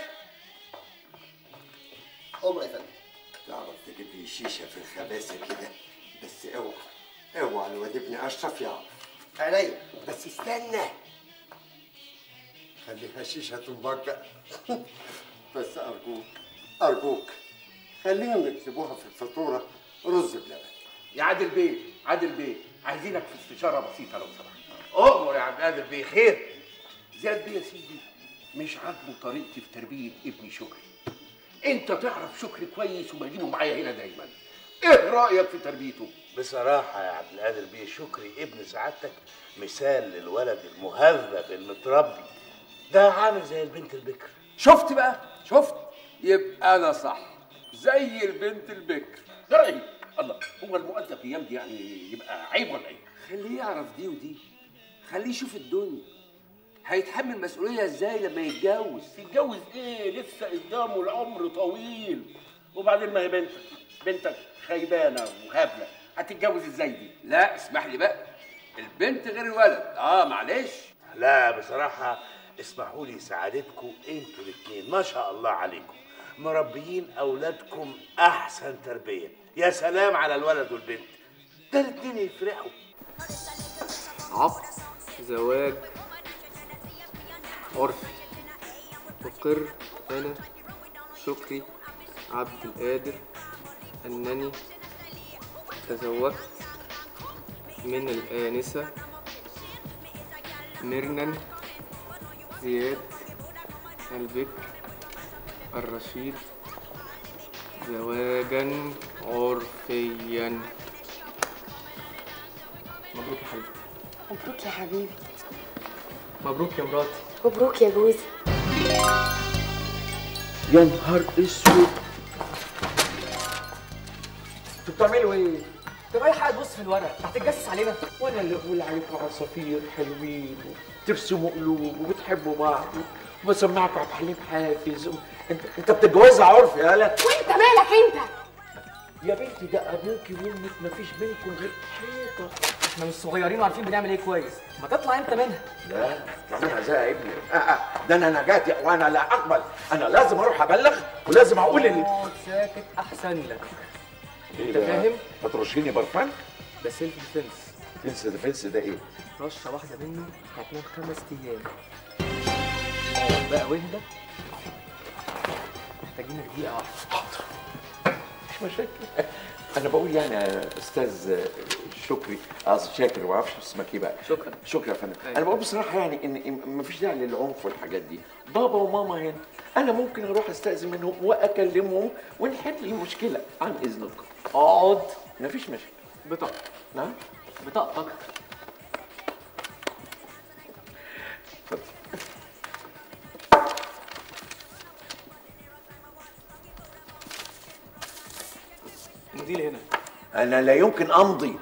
Speaker 8: قوم يا فندم
Speaker 17: تعرف تجيب لي شيشه في الخباثه كده بس اوعى اوعى الواد ابن اشرف يعرف
Speaker 8: عينيا
Speaker 17: بس استنى خليها شيشه طنباك بقى بس ارجوك ارجوك خليهم يكتبوها في الفاتوره رز بلبن
Speaker 1: يا عادل بيه عادل بيه عايزينك في استشاره بسيطه لو سمحت
Speaker 11: اؤمر يا عبد القادر بيه خير
Speaker 1: زياد بيه يا سيدي مش عاجبه طريقتي في تربيه ابني شكري انت تعرف شكري كويس وبجيبه معايا هنا دايما ايه رايك في تربيته
Speaker 11: بصراحة يا عبد القادر بيه شكري ابن سعادتك مثال للولد المهذب المتربي ده عامل زي البنت البكر
Speaker 13: شفت بقى شفت يبقى انا صح زي البنت البكر
Speaker 1: ده ايه الله هو المؤدب الايام دي يعني يبقى عيب ولا ايه
Speaker 13: خليه يعرف دي ودي خليه يشوف الدنيا هيتحمل مسؤولية ازاي لما يتجوز
Speaker 1: يتجوز ايه لسه قدامه العمر طويل وبعدين ما هي بنتك بنتك خيبانه وهبله هتتجوز ازاي دي
Speaker 13: لا اسمح لي بقى البنت غير الولد اه معلش
Speaker 11: لا بصراحة اسمحوا لي سعادتكم انتوا الاثنين ما شاء الله عليكم مربيين اولادكم احسن تربيه يا سلام على الولد والبنت ده الاثنين يفرحوا
Speaker 15: عقد زواج عرفي أقر أنا شكري عبد القادر أنني تزوجت من الآنسة ميرنا زياد البكر الرشيد زواجا عرفيا مبروك يا حبيبي
Speaker 19: مبروك يا حبيبي
Speaker 15: مبروك يا مراتي
Speaker 19: مبروك يا جوزي
Speaker 7: يا نهار اسود
Speaker 15: انتوا بتعملوا ايه؟ انت رايح قاعد تبص في الورق هتتجسس علينا
Speaker 7: وانا اللي اقول عليكم عصافير حلوين وترسموا قلوب وبتحبوا بعض وبسمعكم عبد الحليم حافظ انت انت بتتجوزها عرف يا هلا
Speaker 19: وانت مالك انت
Speaker 7: يا بنتي ده ابوكي وامك مفيش بينكم غير حيطه
Speaker 15: احنا مش صغيرين وعارفين بنعمل ايه كويس ما تطلع انت منها
Speaker 7: لا انا زي ابني آه آه ده انا نجاتي وانا لا اقبل انا لازم اروح ابلغ ولازم اقول ان
Speaker 15: اقعد ساكت احسن لك
Speaker 7: إيه
Speaker 15: انت
Speaker 7: ده؟
Speaker 15: فاهم؟
Speaker 7: هترشيني برفان
Speaker 15: ده سيلف ديفنس
Speaker 7: فنس ده فنس ده ايه؟
Speaker 15: رشه واحده منه هتنام خمس ايام اقعد بقى واهدى محتاجينك دقيقه واحده
Speaker 7: مش مشاكل انا بقول يعني يا استاذ شكري قصدي شاكر ما اعرفش اسمك ايه بقى
Speaker 15: شكرا
Speaker 7: شكرا يا فندم
Speaker 15: أيوة.
Speaker 7: انا بقول بصراحه يعني ان مفيش داعي للعنف والحاجات دي بابا وماما هنا انا ممكن اروح استاذن منهم واكلمهم ونحل المشكله عن اذنكم
Speaker 15: اقعد
Speaker 7: مفيش مشاكل
Speaker 15: بطاقتك
Speaker 7: نعم
Speaker 15: بطاقتك
Speaker 7: اتفضل
Speaker 15: امضي لي هنا
Speaker 7: انا لا يمكن امضي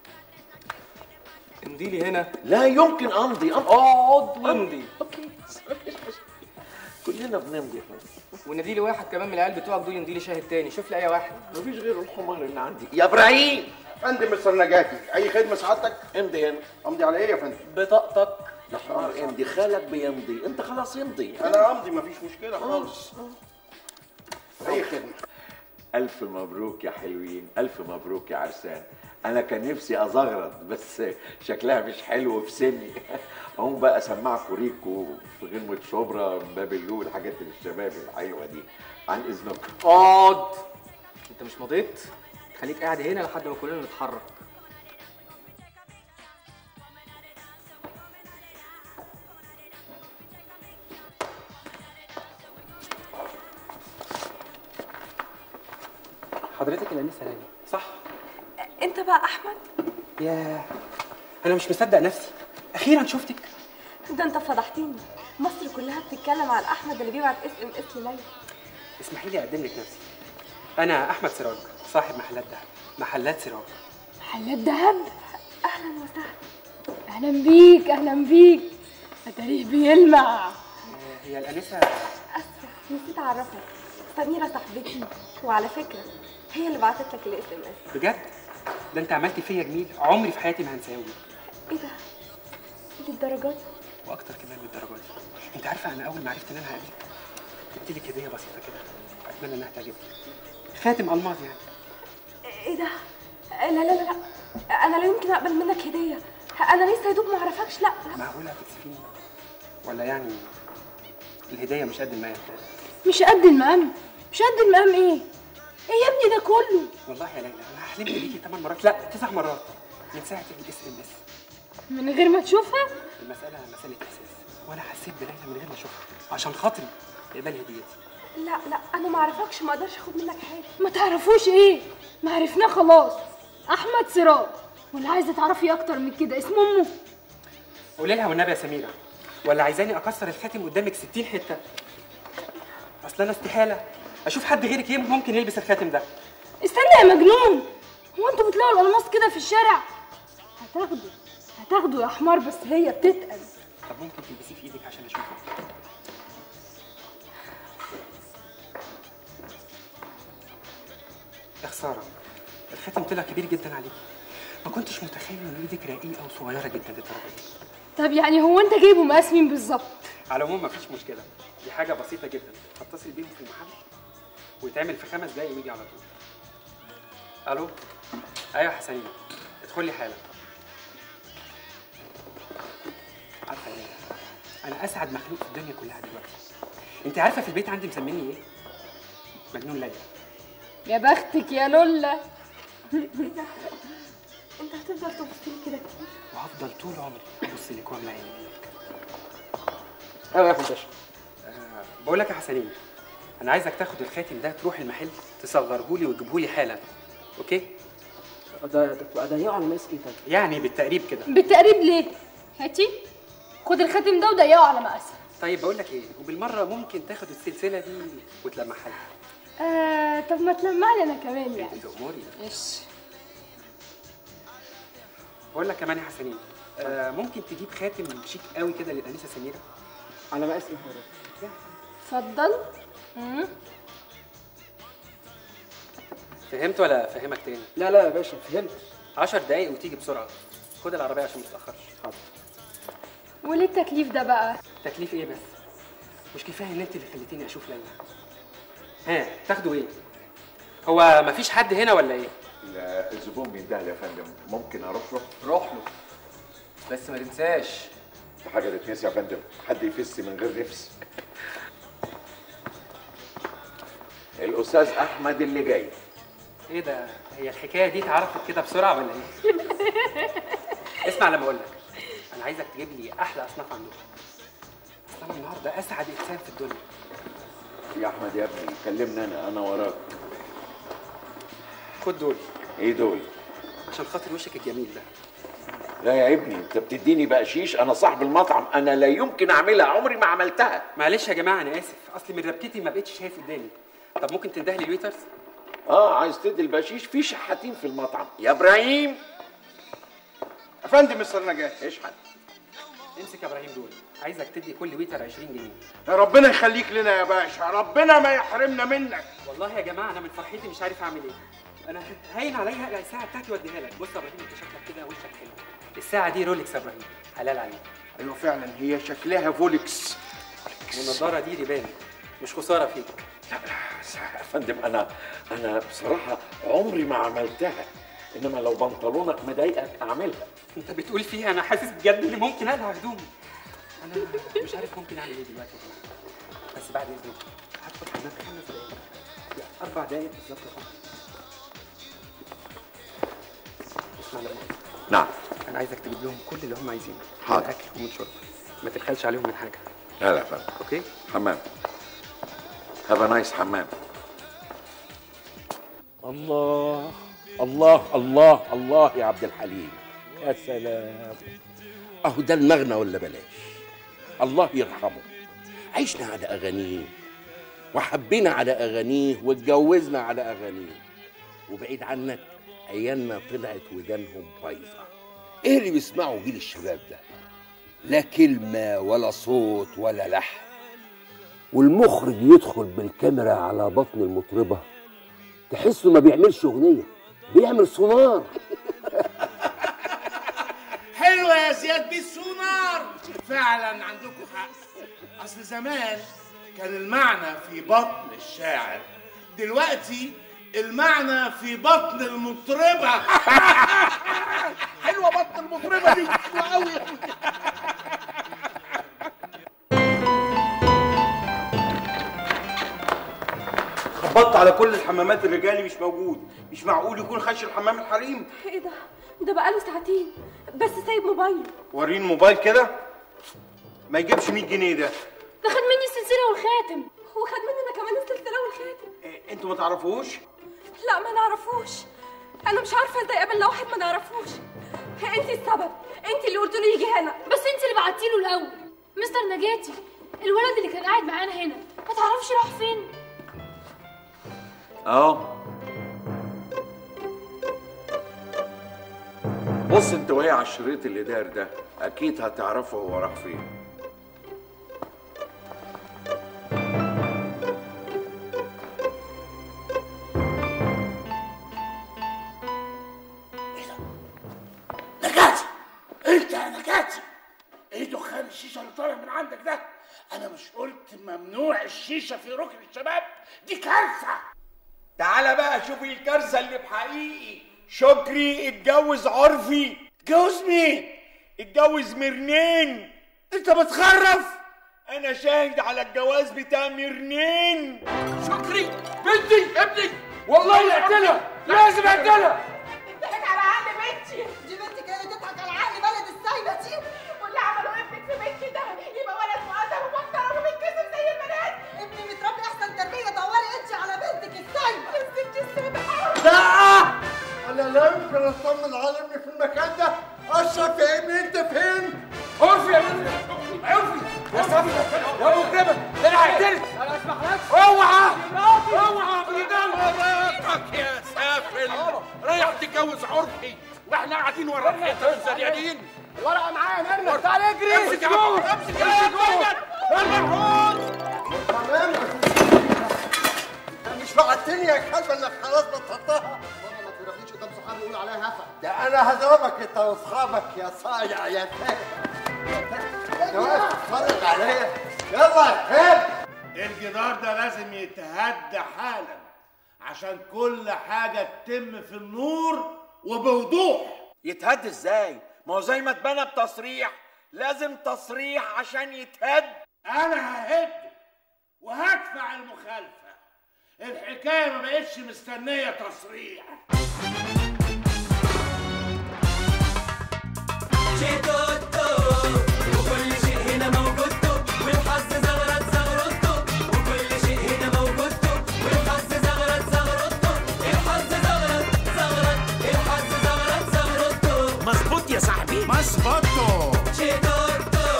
Speaker 15: امضي لي هنا
Speaker 7: لا يمكن امضي أم-
Speaker 15: اقعد وامضي
Speaker 7: اوكي كلنا بنمضي يا فندم
Speaker 15: وندي لي واحد كمان من العيال بتوعك دول يمضي لي شاهد تاني شوف لي اي واحد
Speaker 7: مفيش غير الحمار اللي عندي
Speaker 6: يا ابراهيم فندم مستر نجاتي اي خدمه سعادتك
Speaker 7: امضي هنا
Speaker 6: امضي على ايه يا فندم
Speaker 15: بطاقتك
Speaker 7: يا حمار امضي خالك بيمضي انت خلاص امضي
Speaker 6: انا امضي مفيش مشكله خالص اي خدمه
Speaker 7: ألف مبروك يا حلوين ألف مبروك يا عرسان أنا كان نفسي أزغرط بس شكلها مش حلو في سني أقوم بقى أسمعكوا ريكو في غنوة شبرا من باب اللول الحاجات الشباب الحلوة دي عن إذنكم
Speaker 15: اقعد انت مش مضيت خليك قاعد هنا لحد ما كلنا نتحرك حضرتك الانسه ليلى صح
Speaker 3: انت بقى احمد
Speaker 15: ياه انا مش مصدق نفسي اخيرا شفتك
Speaker 3: ده انت فضحتني مصر كلها بتتكلم على احمد اللي بيبعت اس ام اس لليلى
Speaker 15: اسمحي لي اقدم لك نفسي انا احمد سراج صاحب محلات دهب محلات سراج
Speaker 4: محلات دهب اهلا وسهلا اهلا بيك اهلا بيك التاريخ بيلمع
Speaker 15: هي الانسه
Speaker 3: اسفه نسيت اعرفك سميره صاحبتي وعلى فكره هي اللي بعتت لك الاس ام اس
Speaker 15: بجد ده انت عملتي فيا جميل عمري في حياتي ما هنساه
Speaker 3: ايه ده للدرجه دي
Speaker 15: واكتر كمان من الدرجات دي انت عارفه انا اول ما عرفت ان انا هقابلك جبت لك هديه بسيطه كده اتمنى انها تعجبك خاتم الماظ يعني
Speaker 3: ايه ده لا لا لا لا انا لا يمكن اقبل منك هديه انا لسه يا دوب ما اعرفكش لا لا
Speaker 15: معقوله هتكسفيني ولا يعني الهديه مش قد المقام
Speaker 4: مش قد المقام مش قد المقام ايه ايه يا ابني ده كله
Speaker 15: والله يا ليلى انا حلمت بيكي ثمان مرات لا تسع مرات من ساعه الاس ام اس
Speaker 4: من غير ما تشوفها
Speaker 15: المساله مساله احساس وانا حسيت بليلى من غير ما اشوفها عشان خاطري اقبلي هديتي
Speaker 3: لا لا انا ما اعرفكش ما اقدرش اخد منك حاجه
Speaker 4: ما تعرفوش ايه ما عرفناه خلاص احمد سراج ولا عايزه تعرفي اكتر من كده اسم امه
Speaker 15: قولي لها والنبي يا سميره ولا عايزاني اكسر الخاتم قدامك 60 حته اصل انا استحاله اشوف حد غيرك يم- ممكن يلبس الخاتم ده
Speaker 4: استنى يا مجنون هو انتوا بتلاقوا الالماس كده في الشارع هتاخده هتاخده يا حمار بس هي بتتقل
Speaker 15: طب ممكن تلبسيه في ايدك عشان اشوفه يا خساره الخاتم طلع كبير جدا عليكي ما كنتش متخيل ان ايدك رقيقه وصغيره جدا للدرجه دي
Speaker 4: طب يعني هو انت جايبه مقاس مين بالظبط
Speaker 15: على العموم مفيش مشكله دي حاجه بسيطه جدا هتصل بيهم في المحل ويتعمل في خمس دقايق ويجي على طول الو ايوه حسنين ادخلي حالا عارفه ايه انا اسعد مخلوق في الدنيا كلها دلوقتي انت عارفه في البيت عندي مسميني ايه مجنون ليلى
Speaker 4: يا بختك يا لولا
Speaker 3: انت هتفضل تبص لي كده كتير
Speaker 15: وهفضل طول عمري ابص لك واملى عيني بيك
Speaker 10: ايوه يا احمد باشا
Speaker 15: آه، بقول لك يا حسنين انا عايزك تاخد الخاتم ده تروح المحل تصغره لي وتجيبه لي حالا اوكي
Speaker 10: ده ده ضيقه على المقاس ايه طيب
Speaker 15: يعني بالتقريب كده
Speaker 4: بالتقريب ليه هاتي خد الخاتم ده وضيقه على مقاسها
Speaker 15: طيب بقول لك ايه وبالمره ممكن تاخد السلسله دي وتلمعها لي
Speaker 4: آه طب ما تلمع لي انا كمان يعني
Speaker 15: تأمري
Speaker 4: ماشي
Speaker 15: بقول لك كمان يا حسنين آه ممكن تجيب خاتم شيك قوي كده للانسه سميره
Speaker 10: على مقاس ايه حضرتك
Speaker 4: اتفضل مم.
Speaker 15: فهمت ولا افهمك تاني
Speaker 10: لا لا يا باشا فهمت
Speaker 15: 10 دقايق وتيجي بسرعه خد العربيه عشان ما تتاخرش حاضر
Speaker 4: وليه التكليف ده بقى
Speaker 15: تكليف ايه بس مش كفايه ان انت اللي خليتيني اشوف ليلى ها تاخدوا ايه هو مفيش حد هنا ولا ايه
Speaker 7: لا الزبون بيندهل يا فندم ممكن اروح له
Speaker 10: روح له بس ما تنساش
Speaker 7: في حاجه تتنسي يا فندم حد يفس من غير نفس الاستاذ احمد اللي جاي
Speaker 15: ايه ده هي الحكايه دي اتعرفت كده بسرعه ولا ايه اسمع لما اقول لك انا عايزك تجيب لي احلى اصناف عندكم اصل انا النهارده اسعد انسان في الدنيا
Speaker 7: يا احمد يا ابني كلمني انا انا وراك
Speaker 15: خد دول
Speaker 7: ايه دول
Speaker 15: عشان خاطر وشك الجميل ده
Speaker 7: لا يا ابني انت بتديني بقشيش انا صاحب المطعم انا لا يمكن اعملها عمري ما عملتها
Speaker 15: معلش يا جماعه انا اسف اصلي من ربكتي ما بقتش شايف قدامي طب ممكن تنده لي الويترز
Speaker 7: اه عايز تدي البقشيش في شحاتين في المطعم يا ابراهيم
Speaker 10: يا فندم مستر نجاة
Speaker 7: اشحت
Speaker 15: امسك يا ابراهيم دول عايزك تدي كل ويتر 20 جنيه
Speaker 18: يا ربنا يخليك لنا يا باشا ربنا ما يحرمنا منك
Speaker 15: والله يا جماعه انا من فرحتي مش عارف اعمل ايه انا هين عليا اقلع الساعه بتاعتي واديها لك بص يا ابراهيم انت شكلك كده وشك حلو الساعه دي رولكس يا ابراهيم حلال عليك
Speaker 18: ايوه فعلا هي شكلها فولكس
Speaker 15: والنضاره دي ريبان مش خساره فيك
Speaker 7: يا فندم انا انا بصراحه عمري ما عملتها انما لو بنطلونك مضايقك اعملها
Speaker 15: انت بتقول فيها انا حاسس بجد اني ممكن اقلع هدومي انا مش عارف ممكن اعمل ايه دلوقتي يا جماعه بس بعد اذنك هدخل حمام خمس دقايق لا، اربع دقايق بالظبط يا فندم. اسمع لما
Speaker 7: نعم
Speaker 15: انا عايزك تجيب لهم كل اللي هم عايزينه
Speaker 7: حاضر.
Speaker 15: من اكل ومن شرب ما تبخلش عليهم من حاجه
Speaker 7: لا لا يا فندم
Speaker 15: اوكي
Speaker 7: حمام هاف نايس حمام
Speaker 1: الله الله الله الله يا عبد الحليم يا سلام اهو ده المغنى ولا بلاش الله يرحمه عشنا على اغانيه وحبينا على اغانيه واتجوزنا على اغانيه وبعيد عنك عيالنا طلعت ودانهم بايظه ايه اللي بيسمعوا جيل الشباب ده لا كلمه ولا صوت ولا لحن
Speaker 13: والمخرج يدخل بالكاميرا على بطن المطربة تحسه ما بيعملش أغنية بيعمل سونار
Speaker 18: حلوة يا زياد بالسونار فعلا عندكم حق اصل زمان كان المعنى في بطن الشاعر دلوقتي المعنى في بطن المطربة حلوة بطن المطربة دي حلوة قوي
Speaker 20: خبطت على كل الحمامات الرجالي مش موجود مش معقول يكون خش الحمام الحريم
Speaker 3: ايه ده ده بقاله ساعتين بس سايب موبايله
Speaker 20: وريني الموبايل كده ما يجيبش 100 جنيه ده
Speaker 3: ده خد مني السلسله والخاتم وخد مننا كمان السلسله والخاتم
Speaker 20: إيه، انتوا ما تعرفوش
Speaker 3: لا ما نعرفوش انا مش عارفه ازاي قابلنا واحد ما نعرفوش انت السبب انت اللي قلت له يجي هنا
Speaker 4: بس انت اللي بعتي له الاول مستر نجاتي الولد اللي كان قاعد معانا هنا ما تعرفش راح فين
Speaker 7: اهو بص انت وهي على الشريط اللي داير ده اكيد هتعرفوا هو راح فين
Speaker 18: نجاتي انت يا نجاتي ايه دخان الشيشه اللي طالع من عندك ده
Speaker 1: الشيشه في ركن الشباب دي كارثه
Speaker 20: تعالى بقى شوف الكارثه اللي بحقيقي شكري اتجوز عرفي اتجوز مين اتجوز مرنين انت بتخرف انا شاهد على الجواز بتاع مرنين
Speaker 1: شكري بنتي ابني والله يقتلها لازم اقتلها
Speaker 5: ضحك على عقل بنتي دي بنتك هي اللي تضحك على عقل بلد السايبه دي واللي عملوا ابنك في بنتي ده يبقى ولد مؤدب ومحترم وبيتكسر زي البنات ابني متربي احسن تربيه دوري انت على بنتك السايبه يا ستي السامحه
Speaker 17: لا انا لا يمكن اطمن على ابني في المكان ده اشرف يا ابني انت فين
Speaker 1: عرفي يا بنتي عرفي يا صافي يا ابو كده ده انا هقتلك انا اسمح اوعى اوعى بيدان وراك يا سافل رايح تتجوز عرفي واحنا قاعدين ورا الحيطه الزريانين
Speaker 2: الورقه معايا يا مرمى تعالى اجري
Speaker 1: امسك يا عم امسك يا
Speaker 17: مش وعدتني يا كلب انك خلاص بطلتها
Speaker 8: بابا ما تضربنيش قدام صحابي يقولوا عليا هفا
Speaker 17: ده انا هضربك انت واصحابك يا صايع يا فاهم انت واقف تتفرج عليا يلا يا كلب
Speaker 11: الجدار ده لازم يتهد حالا عشان كل حاجة تتم في النور وبوضوح
Speaker 20: يتهد ازاي ما هو زي ما اتبنى بتصريح لازم تصريح عشان يتهد
Speaker 11: انا ههد وهدفع المخالفة الحكاية ما بقتش مستنية تصريح
Speaker 2: وكل شيء هنا موجود والحظ زغرت زغرته وكل شيء هنا موجود والحظ زغرت زغرته الحظ زغرت زغرت الحظ زغرت زغرته
Speaker 1: مظبوط يا صاحبي
Speaker 2: مظبوطه شيتوتو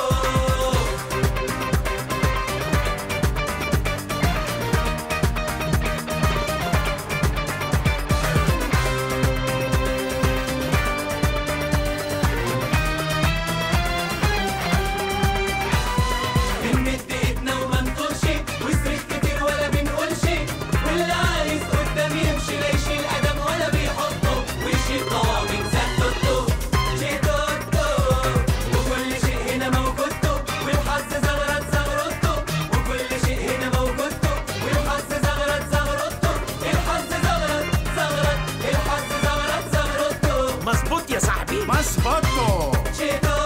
Speaker 2: بنمد ايدنا وما نطولش وصرف كتير ولا بنقولش واللي عايز قدام يمشي لا يشيل قدم ولا بيحطه ويشيل طوابق زتوتو شيتوتو وكل شيء هنا موجود والحظ زغرت زغرته وكل شيء هنا موجود والحظ زغرت زغرته الحظ زغرت زغرت الحظ زغرت زغرته
Speaker 1: مظبوط يا صاحبي
Speaker 2: مظبوطه شيتوتو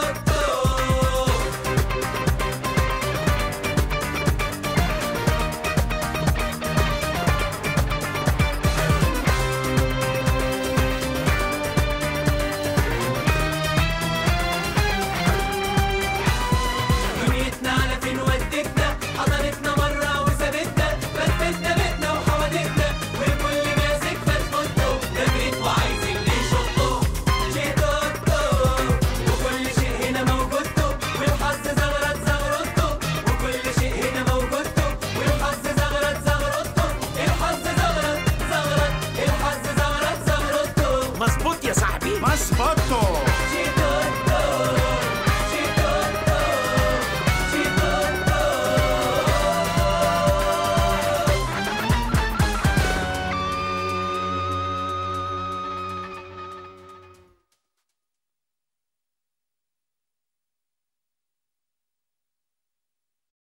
Speaker 2: دنيتنا على فين ودتنا حضرتنا مرة وسابتنا فتتنا بيتنا وحوادتنا والكل ماسك فتفوته ده بيت وعايز اللي يشطه شيتوتو وكل شيء هنا موجود والحظ زغرت زغرته وكل شيء هنا موجود والحظ زغرت زغرته الحظ زغرت زغرت الحظ زغرت زغرته
Speaker 1: مظبوط يا صاحبي
Speaker 2: مظبوط